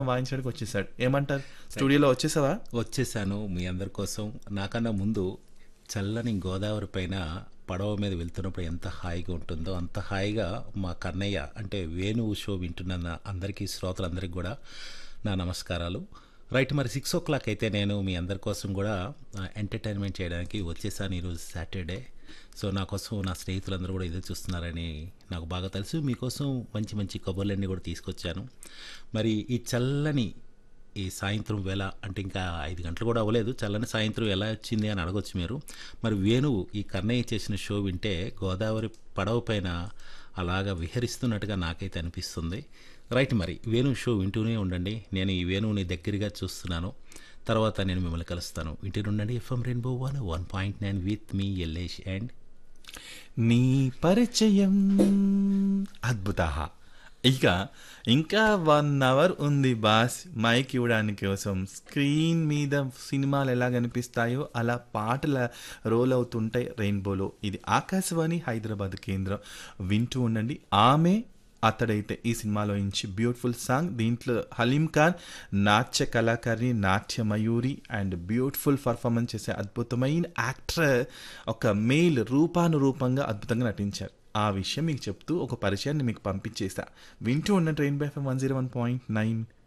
వాయించడానికి వచ్చేసాడు ఏమంటారు స్టూడియోలో వచ్చేసావా వచ్చేసాను మీ అందరి కోసం నాకన్నా ముందు చల్లని గోదావరి పైన పడవ మీద వెళ్తున్నప్పుడు ఎంత హాయిగా ఉంటుందో అంత హాయిగా మా కన్నయ్య అంటే వేణువు షో వింటున్న అందరికీ శ్రోతలందరికీ కూడా నా నమస్కారాలు రైట్ మరి సిక్స్ ఓ క్లాక్ అయితే నేను మీ అందరి కోసం కూడా ఎంటర్టైన్మెంట్ చేయడానికి వచ్చేసాను ఈరోజు సాటర్డే సో నా కోసం నా స్నేహితులందరూ కూడా ఎదురు చూస్తున్నారని నాకు బాగా తెలుసు మీకోసం మంచి మంచి కబుర్లన్నీ కూడా తీసుకొచ్చాను మరి ఈ చల్లని ఈ సాయంత్రం వేళ అంటే ఇంకా ఐదు గంటలు కూడా అవ్వలేదు చల్లని సాయంత్రం ఎలా వచ్చింది అని అడగొచ్చు మీరు మరి వేణువు ఈ కన్నయ్య చేసిన షో వింటే గోదావరి పడవ పైన అలాగా విహరిస్తున్నట్టుగా నాకైతే అనిపిస్తుంది రైట్ మరి వేణువు షో వింటూనే ఉండండి నేను ఈ వేణువుని దగ్గరగా చూస్తున్నాను తర్వాత నేను మిమ్మల్ని కలుస్తాను వింటూ ఉండండి FM Rainbow one one point nine with మీ ఎల్లేష్ అండ్ నీ పరిచయం అద్భుత ఇక ఇంకా వన్ అవర్ ఉంది బాస్ మైక్ ఇవ్వడానికి కోసం స్క్రీన్ మీద సినిమాలు ఎలా కనిపిస్తాయో అలా పాటల రోల్ అవుతుంటాయి రెయిన్బోలో ఇది ఆకాశవాణి హైదరాబాద్ కేంద్రం వింటూ ఉండండి ఆమె అతడైతే ఈ సినిమాలో నుంచి బ్యూటిఫుల్ సాంగ్ దీంట్లో హలీం ఖాన్ నాట్య కళాకారిణి నాట్య మయూరి అండ్ బ్యూటిఫుల్ పర్ఫార్మెన్స్ చేసే అద్భుతమైన యాక్టర్ ఒక మెయిల్ రూపానురూపంగా అద్భుతంగా నటించారు ఆ విషయం మీకు చెప్తూ ఒక పరిచయాన్ని మీకు పంపించేసా వింటూ ఉన్న Rainbow one zero one point nine